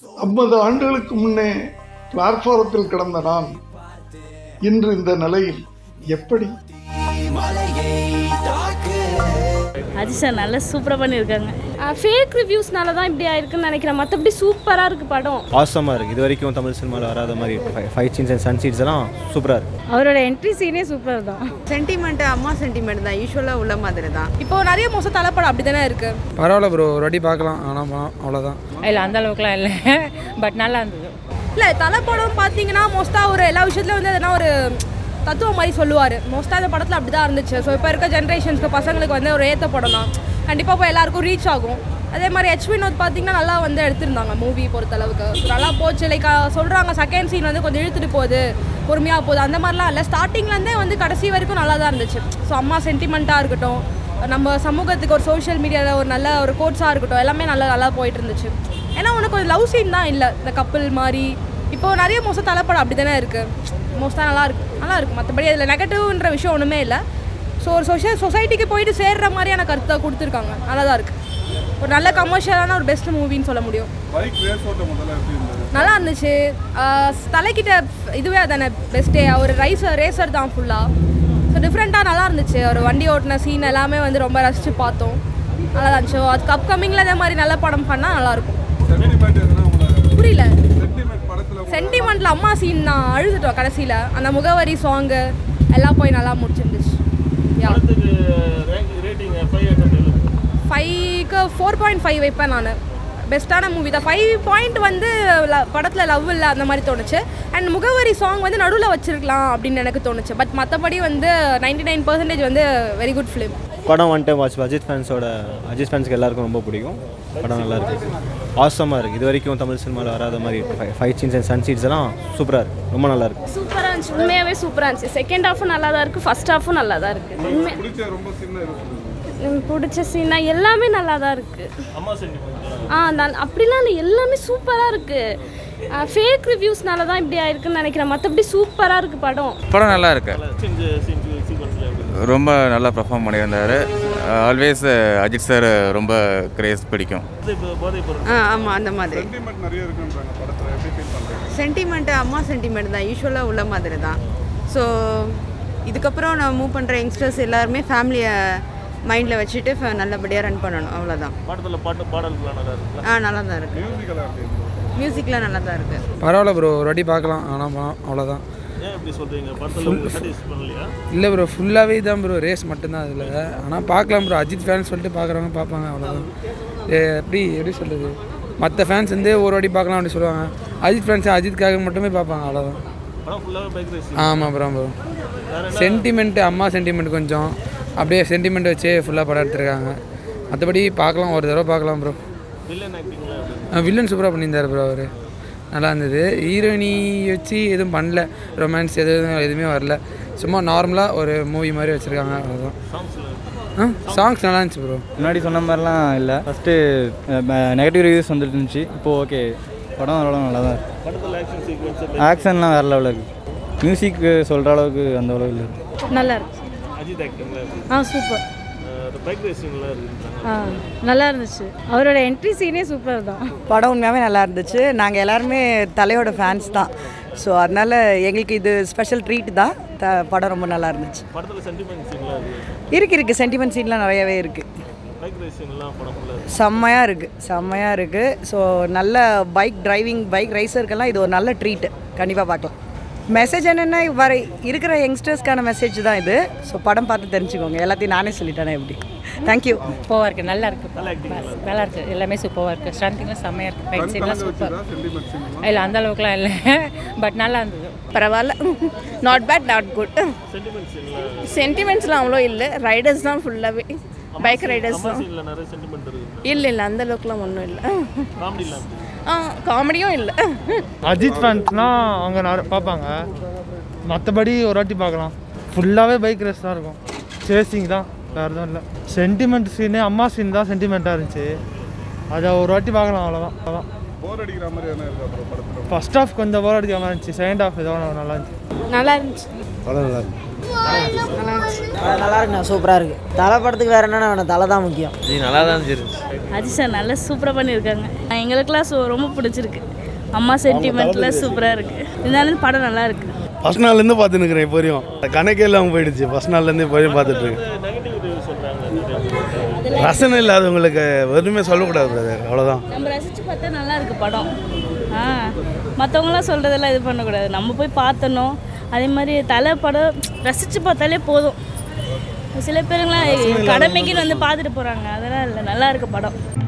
ஐம்பது ஆண்டுகளுக்கு முன்னே பிளாட்பாரத்தில் கிடந்த நான் இன்று இந்த நிலையில் எப்படி அஜித் சார் நல்லா சூப்பராக பண்ணியிருக்காங்க ஃபேக் ரிவ்யூஸ்னால தான் இப்படி ஆயிருக்குன்னு நினைக்கிறேன் மற்றபடி சூப்பராக இருக்குது படம் ஆசமாக இருக்குது இது வரைக்கும் தமிழ் சினிமாவில் வராத மாதிரி ஃபைட் சீன்ஸ் அண்ட் சன் சீட்ஸ் எல்லாம் சூப்பராக இருக்குது அவரோட என்ட்ரி சீனே சூப்பர் தான் சென்டிமெண்ட் அம்மா சென்டிமெண்ட் தான் யூஸ்வலாக உள்ள மாதிரி தான் இப்போ நிறைய மோசம் தலைப்படம் அப்படி தானே இருக்குது பரவாயில்ல ப்ரோ ஒரு வாட்டி பார்க்கலாம் ஆனால் படம் அவ்வளோதான் இல்லை அந்த அளவுக்குலாம் இல்லை பட் நல்லா இருந்தது இல்லை தலைப்படம் பார்த்தீங்கன்னா மோஸ்ட்டாக ஒரு எல்லா விஷயத்துலையும் வந்து எதனா ஒரு தத்துவம் மாதிரி சொல்லுவார் மோஸ்ட்டாக அந்த படத்தில் அப்படி தான் இருந்துச்சு ஸோ இப்போ இருக்க ஜென்ரேஷன்ஸ்க்கு பசங்களுக்கு வந்து ஒரு ஏற்ற படம் தான் கண்டிப்பாக இப்போ எல்லாருக்கும் ரீச் ஆகும் அதே மாதிரி ஹெச் வினோத் பார்த்தீங்கன்னா நல்லா வந்து எடுத்திருந்தாங்க மூவி பொறுத்தளவுக்கு So, நல்லா போச்சு லைக் சொல்கிறாங்க செகண்ட் சீன் வந்து கொஞ்சம் இழுத்துட்டு போகுது பொறுமையாக போகுது அந்த மாதிரிலாம் இல்லை ஸ்டார்டிங்லேருந்தே வந்து கடைசி வரைக்கும் நல்லா தான் இருந்துச்சு ஸோ அம்மா சென்டிமெண்ட்டாக இருக்கட்டும் நம்ம சமூகத்துக்கு ஒரு சோஷியல் மீடியாவில் ஒரு நல்ல ஒரு கோட்ஸாக இருக்கட்டும் எல்லாமே நல்லா நல்லா போயிட்டு இருந்துச்சு ஏன்னா உனக்கு ஒரு லவ் சீன் தான் இல்லை இந்த கப்பல் மாதிரி இப்போ நிறைய மோசம் தலைப்படம் அப்படி தானே இருக்குது மோஸ்ட்டாக நல்லா இருக்கு நல்லா இருக்கு மற்றபடி அதில் நெகட்டிவ்ன்ற விஷயம் ஒன்றுமே இல்லை ஸோ ஒரு சொசை சொசைட்டிக்கு போயிட்டு சேர்ற மாதிரியான கருத்தை கொடுத்துருக்காங்க நல்லா தான் இருக்குது ஒரு நல்ல கமர்ஷியலான ஒரு பெஸ்ட் மூவின்னு சொல்ல முடியும் நல்லா இருந்துச்சு ஆஹ் தலைக்கிட்ட இதுவே தானே பெஸ்ட்டே அவர் ரைஸ் ரேசர் தான் ஃபுல்லாக ஸோ டிஃப்ரெண்ட்டாக நல்லா இருந்துச்சு ஒரு வண்டி ஓட்டின சீன் எல்லாமே வந்து ரொம்ப ரசித்து பார்த்தோம் நல்லா தான் இருந்துச்சு அதுக்கு அப்கமிங்கில் இதே மாதிரி நல்ல படம் பண்ணால் நல்லாயிருக்கும் புரியல சென்டிமெண்ட்டில் அம்மா சீன் நான் அழுதுட்டோம் கடைசியில் அந்த முகவரி சாங்கு எல்லாம் போய் நல்லா முடிச்சிருந்துச்சு ஃபைவ்க்கு ஃபோர் பாயிண்ட் ஃபைவ் வைப்பேன் நான் பெஸ்ட்டான மூவி தான் ஃபைவ் பாயிண்ட் வந்து படத்தில் லவ் இல்லை அந்த மாதிரி தோணுச்சு அண்ட் முகவரி சாங் வந்து நடுவில் வச்சிருக்கலாம் அப்படின்னு எனக்கு தோணுச்சு பட் மற்றபடி வந்து நைன்டி நைன் பர்சன்டேஜ் வந்து வெரி குட் ஃபிலிம் படம் ஒன் டைம் வாட்ச் அஜித் ஃபேன்ஸோட அஜித் ஃபேன்ஸ்க்கு எல்லாருக்கும் ரொம்ப பிடிக்கும் படம் நல்லா இருக்கு ஆசமாக இருக்குது இது வரைக்கும் தமிழ் சினிமாவில் வராத மாதிரி ஃபைட் சீன்ஸ் அண்ட் சன் சீட்ஸ் எல்லாம் சூப்பராக இருக்குது ரொம்ப நல்லா இருக்கு சூப்பராக இருந்துச்சு உண்மையாகவே சூப்பராக இருந்துச்சு செகண்ட் ஹாஃபும் நல்லா தான் இருக்குது ஃபஸ்ட் ஹாஃபும் நல்லா தான் இருக்குது உண்மை எனக்கு பிடிச்ச சீனா எல்லாமே நல்லா தான் இருக்குது ஆ நான் அப்படிலாம் இல்லை எல்லாமே சூப்பராக இருக்குது ஃபேக் ரிவ்யூஸ்னால தான் இப்படி ஆயிருக்குன்னு நினைக்கிறேன் மற்றபடி சூப்பராக இருக்குது படம் படம் நல்லா இருக்கு ரொம்ப நல்லா பெர்ஃபார்ம் பண்ணியிருந்தார் ஆல்வேஸ் அஜித் சார் ரொம்ப கிரேஸ் பிடிக்கும் ஆ ஆமாம் அந்த மாதிரி சென்டிமெண்ட் அம்மா சென்டிமெண்ட் தான் யூஸ்வலாக உள்ள மாதிரி தான் ஸோ இதுக்கப்புறம் நான் மூவ் பண்ணுற யங்ஸ்டர்ஸ் எல்லாருமே ஃபேமிலியை மைண்டில் வச்சுட்டு ஃப- நல்லபடியாக ரன் பண்ணணும் அவ்வளோதான் ஆ நல்லா தான் இருக்கு மியூசிக்லாம் நல்லா தான் இருக்குது பரவாயில்ல ப்ரோ ஒரு வாட்டி பார்க்கலாம் ஆனால் படம் அவ்வளோதான் இல்லை ப்ரோ ஃபுல்லாகவே தான் ப்ரோ ரேஸ் மட்டும்தான் அதில் ஆனால் பார்க்கலாம் ப்ரோ அஜித் ஃபேன்ஸ் சொல்லிட்டு பார்க்குறவங்க பார்ப்பாங்க அவ்வளோதான் ஏ, எப்படி எப்படி சொல்கிறது மற்ற ஃபேன்ஸ் வந்து ஒரு வாட்டி பார்க்கலாம் அப்படி சொல்லுவாங்க அஜித் ஃபேன்ஸ் அஜித்காக மட்டுமே பார்ப்பாங்க அவ்வளோதான் ஆமாம் ப்ரோ ப்ரோ சென்டிமெண்ட் அம்மா சென்டிமெண்ட் கொஞ்சம் அப்படியே சென்டிமெண்ட் வச்சே ஃபுல்லாக படம் எடுத்திருக்காங்க மற்றபடி பார்க்கலாம் ஒரு தடவை பார்க்கலாம் ப்ரோ வில்லன் சூப்பராக பண்ணியிருந்தார் ப்ரோ அவர் நல்லா இருந்தது ஹீரோயினி வச்சு எதுவும் பண்ணல ரொமான்ஸ் எதுவும் எதுவுமே வரல சும்மா நார்மலாக ஒரு மூவி மாதிரி வச்சுருக்காங்க அவ்வளோதான் ஆ சாங்ஸ் நல்லா இருந்துச்சு ப்ரோ முன்னாடி சொன்ன மாதிரிலாம் இல்லை ஃபஸ்ட்டு நெகட்டிவ் ரிவ்யூஸ் வந்துட்டு இருந்துச்சு இப்போது ஓகே படம் ஓரளவு நல்லா தான் இருக்கு ஆக்ஷன்லாம் வேறு லெவலில் இருக்குது மியூசிக் சொல்கிற அளவுக்கு அந்த அளவு இல்லை நல்லா இருக்கு ஆ சூப்பர் ஆ நல்லா இருந்துச்சு அவரோட என்ட்ரி சீனே சூப்பர் தான் படம் உண்மையாகவே நல்லா இருந்துச்சு நாங்கள் எல்லாருமே தலையோட ஃபேன்ஸ் தான் ஸோ அதனால் எங்களுக்கு இது ஸ்பெஷல் ட்ரீட் தான் த படம் ரொம்ப நல்லா இருந்துச்சு இருக்கு இருக்கு சென்டிமெண்ட் சீன்லாம் நிறையவே இருக்குது செம்மையாக இருக்குது செம்மையாக இருக்குது ஸோ நல்ல பைக் டிரைவிங் பைக் ரைசருக்கெல்லாம் இது ஒரு நல்ல ட்ரீட்டு கண்டிப்பாக பார்க்கலாம் மெசேஜ் என்னென்னா வர இருக்கிற யங்ஸ்டர்ஸ்க்கான மெசேஜ் தான் இது ஸோ படம் பார்த்து தெரிஞ்சுக்கோங்க எல்லாத்தையும் நானே சொல்லிட்டேனே எப்படி தேங்க்யூ சூப்பராக இருக்கு நல்லா இருக்கு நல்லா இருக்கு எல்லாமே சூப்பராக இருக்கு ஸ்டாண்டிங்லாம் செம்மையாக இருக்கு ஃபைட் சீன்லாம் சூப்பர் இல்லை அந்த அளவுக்குலாம் இல்லை பட் நல்லா இருந்தது பரவாயில்ல நாட் பேட் நாட் குட் சென்டிமெண்ட்ஸ்லாம் அவ்வளோ இல்லை ரைடர்ஸ் தான் ஃபுல்லாகவே பைக் ரைடர்ஸ் தான் இல்லை இல்லை அந்த அளவுக்குலாம் ஒன்றும் இல்லை ஆ காமெடியும் இல்லை அஜித் ஃபேன்ஸ்னால் அவங்க நிறைய பார்ப்பாங்க மற்றபடி ஒரு வாட்டி பார்க்கலாம் ஃபுல்லாகவே பைக் ரேஸ் தான் இருக்கும் சேசிங் தான் வேறு எதுவும் இல்லை சென்டிமெண்ட் சீனு அம்மா சீன் தான் சென்டிமெண்ட்டாக இருந்துச்சு அதை ஒரு வாட்டி பார்க்கலாம் அவ்வளோதான் அவ்வளோதான் ஃபர்ஸ்ட் ஹாஃப் கொஞ்சம் போர் அடிக்கிற மாதிரி இருந்துச்சு செகண்ட் ஹாஃப் ஏதோ ஒன்று நல்லா இருந்துச்சு நல்லா இருந்துச்சு நல்லா இருக்குண்ணா சூப்பராக இருக்குது தலை படத்துக்கு வேறு என்னென்ன வேணும் தலை தான் முக்கியம் இது நல்லா தான் இருந்துச்சு அஜித் சார் நல்லா சூப்பராக பண்ணியிருக்காங்க எங்களுக்கெல்லாம் சு- ரொம்ப பிடிச்சிருக்கு அம்மா சென்டிமெண்ட்லாம் சூப்பராக இருக்குது இருந்தாலும் படம் நல்லா இருக்குது ஃபஸ்ட் நாள்லேருந்து பார்த்துன்னுக்குறேன் இப்போ வரையும் கணக்கே இல்லாமல் போயிடுச்சு ஃபஸ்ட் நாள்லேருந்து இப்போ வரையும் பார்த்துட்டு இருக்கேன் ரசனை இல்லாதவங்களுக்கு எதுவுமே சொல்லக்கூடாது பிரதர் அவ்வளோதான் நம்ம ரசித்து பார்த்தா நல்லா இருக்கு படம் ஆ மற்றவங்களாம் சொல்கிறதெல்லாம் இது பண்ணக்கூடாது நம்ம போய் பார்த்தணும் அதே மாதிரி தலை படம் ரசித்து பார்த்தாலே போதும் சில பேருங்களாம் கடமைக்குன்னு வந்து பார்த்துட்டு போகிறாங்க அதெல்லாம் இல்லை நல்லா இருக்கு படம்